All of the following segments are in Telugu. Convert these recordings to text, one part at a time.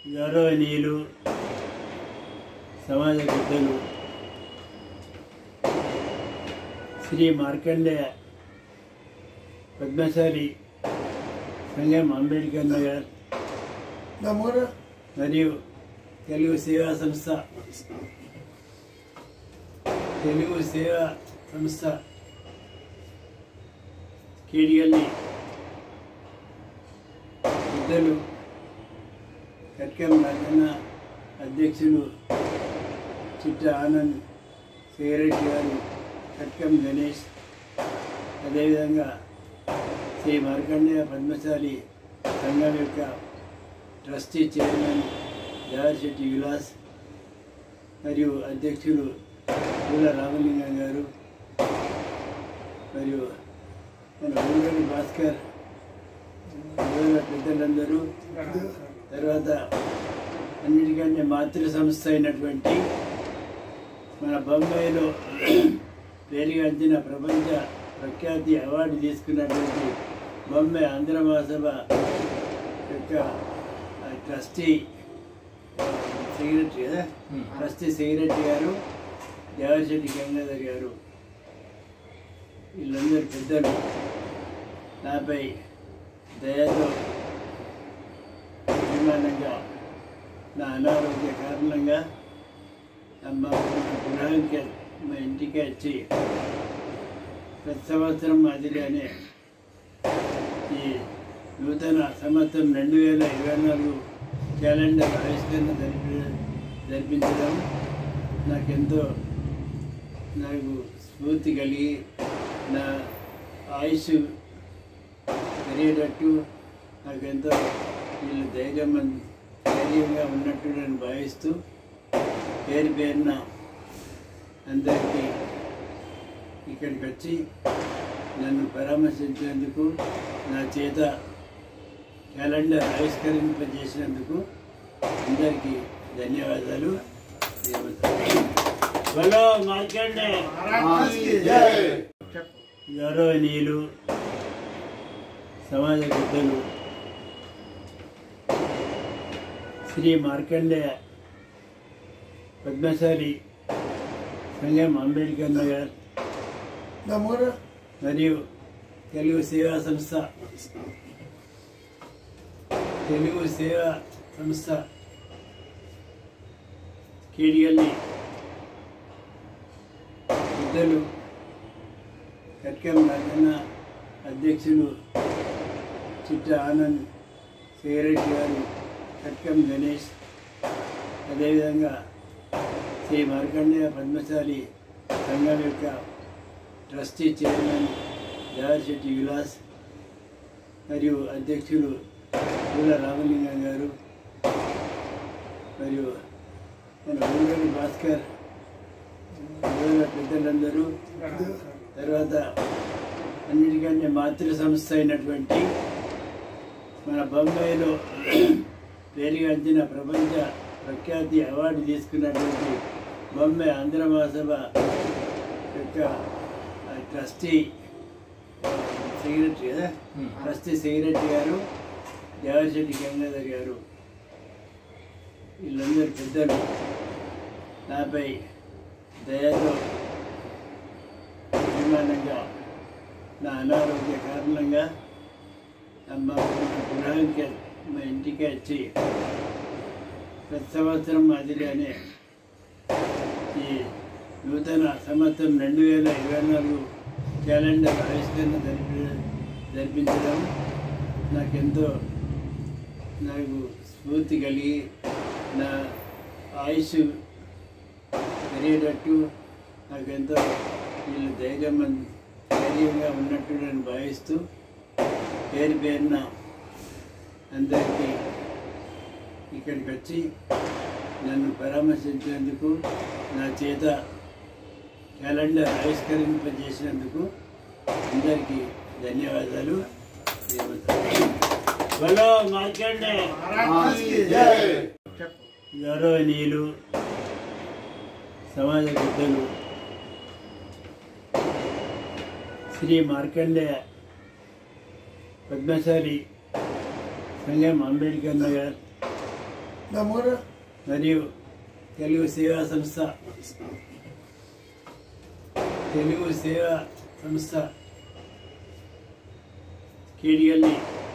గౌరవనీయులు సమాజ పెద్దలు శ్రీ మార్కండేయ పద్మశాలి సంఘం అంబేద్కర్ నగర్ మరియు తెలుగు సేవా సంస్థ తెలుగు సేవా సంస్థ కేడిగల్ని పెద్దలు కట్కం రాజన్న అధ్యక్షులు చిట్ట ఆనంద్ సెక్రటరీ గారు కట్కం గణేష్ అదేవిధంగా శ్రీ మార్కండేయ పద్మశాలి సంఘం యొక్క ట్రస్టీ చైర్మన్ దేవరశెట్టి విలాస్ మరియు అధ్యక్షులు పూల రామలింగం గారు మరియు మన ఊరుగడి భాస్కర్ మొదలైన పెద్దలందరూ తర్వాత అన్నిటికంటే మాతృ సంస్థ అయినటువంటి మన బొంబాయిలో పేరుగాంచిన ప్రపంచ ప్రఖ్యాతి అవార్డు తీసుకున్నటువంటి బొంబాయి ఆంధ్ర మహాసభ యొక్క ఆ ట్రస్టీ సెక్రటరీ కదా ట్రస్టీ సెక్రటరీ గారు దేవశెట్టి గంగాధర్ గారు వీళ్ళందరూ పెద్దలు నాపై దయతో అభిమానంగా నా అనారోగ్య కారణంగా అమ్మ గృహానికి మా ఇంటికి వచ్చి ప్రతి సంవత్సరం మాదిరిగానే ఈ నూతన సంవత్సరం రెండు వేల ఇరవై నాలుగు క్యాలెండర్ ఆవిష్కరణ జరిపి జరిపించడం నాకెంతో నాకు స్ఫూర్తి కలిగి నా ఆయుష్ పెరిగేటట్టు నాకెంతో వీళ్ళు ధైర్యం ధైర్యంగా ఉన్నట్టు నేను భావిస్తూ పేరు పేరున అందరికీ ఇక్కడికి వచ్చి నన్ను పరామర్శించేందుకు నా చేత క్యాలెండర్ ఆవిష్కరింపజేసినందుకు అందరికీ ధన్యవాదాలు హలో మార్కండే గౌరవనీయులు సమాజ పెద్దలు శ్రీ మార్కండేయ పద్మశాలి సంఘం అంబేద్కర్ నగర్ మరియు తెలుగు సేవా సంస్థ తెలుగు సేవా సంస్థ కేడిగల్ని పెద్దలు కట్కం రాజన్న అధ్యక్షులు చిట్ట ఆనంద్ సెక్రటరీ గారు కట్కం గణేష్ అదేవిధంగా శ్రీ మార్కండేయ పద్మశాలి సంఘం యొక్క ట్రస్టీ చైర్మన్ దేవరశెట్టి విలాస్ మరియు అధ్యక్షులు పూల రామలింగం గారు మరియు మన ఊరుగడి భాస్కర్ మొదలైన పెద్దలందరూ తర్వాత అన్నిటికంటే మాతృ సంస్థ అయినటువంటి మన బొంబాయిలో పేరుగాంచిన ప్రపంచ ప్రఖ్యాతి అవార్డు తీసుకున్నటువంటి బొంబాయి ఆంధ్ర మహాసభ యొక్క ఆ ట్రస్టీ సెక్రటరీ కదా ట్రస్టీ సెక్రటరీ గారు దేవరశెట్టి గంగాధర్ గారు వీళ్ళందరూ పెద్దలు నాపై దయతో అభిమానంగా నా అనారోగ్య కారణంగా అమ్మ గృహానికి మా ఇంటికి వచ్చి ప్రతి సంవత్సరం మాదిరిగానే ఈ నూతన సంవత్సరం రెండు వేల ఇరవై నాలుగు క్యాలెండర్ ఆవిష్కరణ జరిపి జరిపించడం నాకెంతో నాకు స్ఫూర్తి కలిగి నా ఆయుష్ పెరిగేటట్టు నాకెంతో వీళ్ళు ధైర్యం ధైర్యంగా ఉన్నట్టు నేను భావిస్తూ పేరు పేరున అందరికీ ఇక్కడికి వచ్చి నన్ను పరామర్శించేందుకు నా చేత క్యాలెండర్ ఆవిష్కరింపజేసినందుకు అందరికీ ధన్యవాదాలు హలో మార్కండే గౌరవనీయులు సమాజ పెద్దలు శ్రీ మార్కండేయ పద్మశాలి సంఘం అంబేద్కర్ నగర్ నమూనా మరియు తెలుగు సేవా సంస్థ తెలుగు సేవా సంస్థ కేడిగల్ని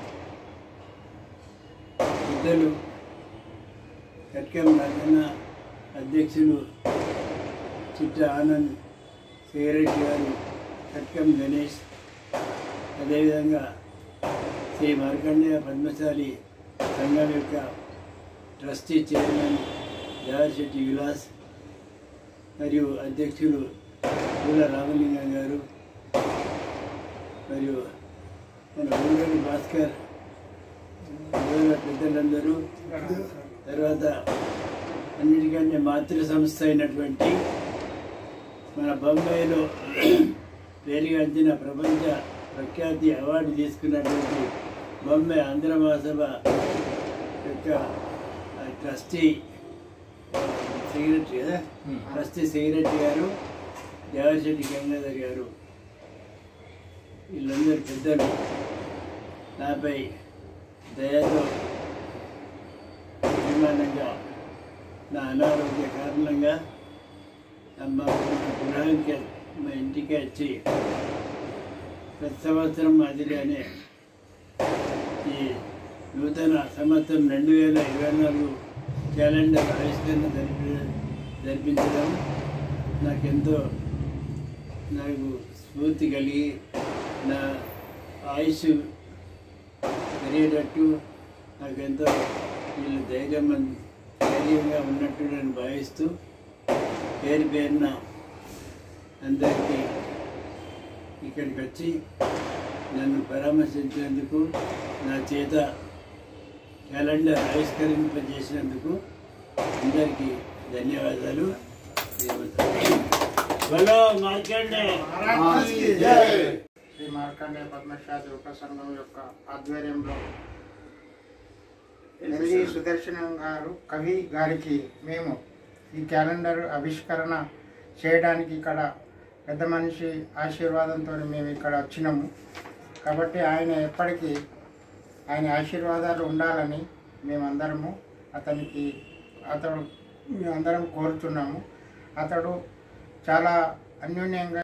పెద్దలు కట్కం రాజన్న అధ్యక్షులు చిట్ట ఆనంద్ సెక్రటరీ గారు కట్కం గణేష్ అదేవిధంగా శ్రీ మార్కండేయ పద్మశాలి సంఘం యొక్క ట్రస్టీ చైర్మన్ దేవశెట్టి విలాస్ మరియు అధ్యక్షులు పూల రామలింగం గారు మరియు మన ఊరుగడి భాస్కర్ ఊళ్ళో పెద్దలందరూ తర్వాత అన్నిటికంటే మాతృ సంస్థ అయినటువంటి మన బొంబాయిలో పేరుగాంచిన ప్రపంచ ప్రఖ్యాతి అవార్డు తీసుకున్నటువంటి బొంబాయి ఆంధ్ర మహాసభ యొక్క ఆ ట్రస్టీ సెక్రటరీ కదా ట్రస్టీ సెక్రటరీ గారు దేవశెట్టి గంగాధర్ గారు వీళ్ళందరూ పెద్దలు నాపై దయతో అభిమానంగా నా అనారోగ్య కారణంగా అమ్మ గృహానికి మా ఇంటికి వచ్చి ప్రతి సంవత్సరం మాదిరిగానే ఈ నూతన సంవత్సరం రెండు వేల ఇరవై నాలుగు క్యాలెండర్ ఆవిష్కరణ జరిపి జరిపించడం నాకెంతో నాకు స్ఫూర్తి కలిగి నా ఆయుష్ పెరిగేటట్టు నాకెంతో వీళ్ళు ధైర్యం ధైర్యంగా ఉన్నట్టు నేను భావిస్తూ పేరు పేరున అందరికీ ఇక్కడికి వచ్చి నన్ను పరామర్శించినందుకు నా చేత క్యాలెండర్ ఆవిష్కరింపజేసినందుకు అందరికీ ధన్యవాదాలు బలో మార్కండే మహారాష్ట్రకి జై శ్రీ మార్కండేయ పద్మశాలి ఉప సంఘం యొక్క ఆధ్వర్యంలో ఎల్జీ సుదర్శనం గారు కవి గారికి మేము ఈ క్యాలెండర్ ఆవిష్కరణ చేయడానికి ఇక్కడ పెద్ద మనిషి ఆశీర్వాదంతో మేము ఇక్కడ వచ్చినాము కాబట్టి ఆయన ఎప్పటికీ ఆయన ఆశీర్వాదాలు ఉండాలని మేమందరము అతనికి అతడు మేమందరం కోరుతున్నాము అతడు చాలా అన్యోన్యంగా